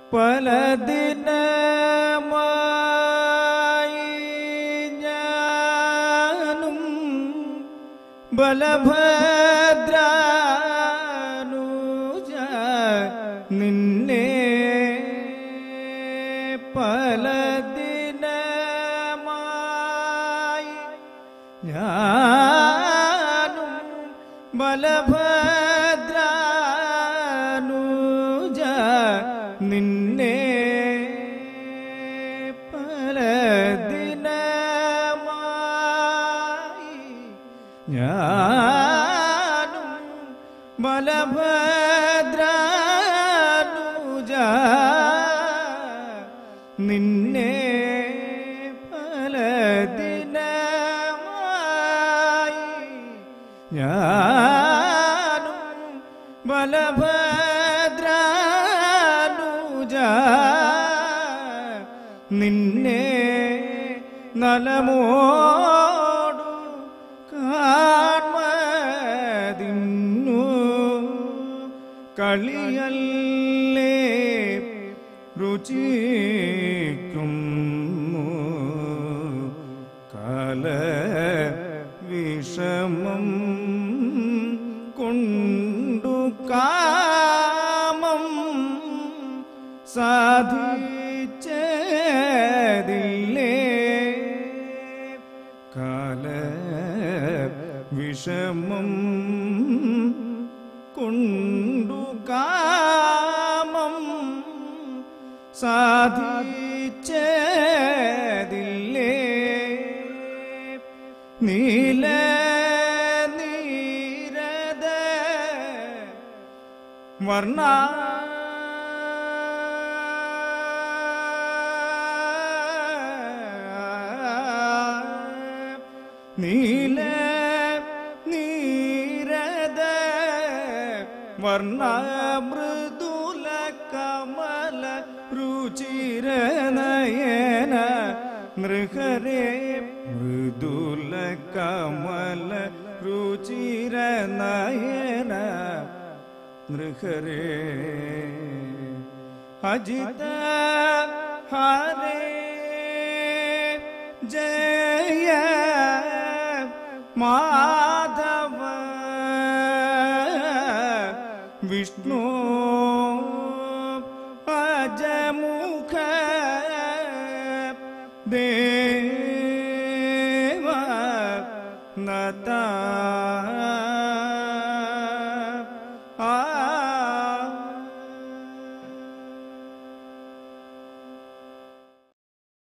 പല ദിനമായി ഞാനും ബലഭദ്രാനുജ നിന്നെ പല ദിനമായി ഞാനും ബലഭദ്രാനുജ നിന്നെ പല ദിനമായി ഞാനും ബലഭദ്രാനുജ നിന്നെ പല ദിനമായി ഞാനും ബലഭദ്രാനുജ നിന്നെ നലമോടു കാൺമതിന്നു കളിയല്ലേ രുചിക്കും കാല വിഷമം കൊണ്ടു കാമം സാധിച്ചതില്ലേ കാല വിഷമം കൊണ്ടു കാമം സാധിച്ചതില്ലേ നീല നീരത വർണ്ണ നീല നീരത വർണ്ണ മൃദുല കമല രുചിര നയന നൃഹരേ മൃദുല കമല രുചിര നയന നൃഹരേ അജിത ഹരേ ജയ മാധവ വിഷ്ണു അജമുഖ ദേ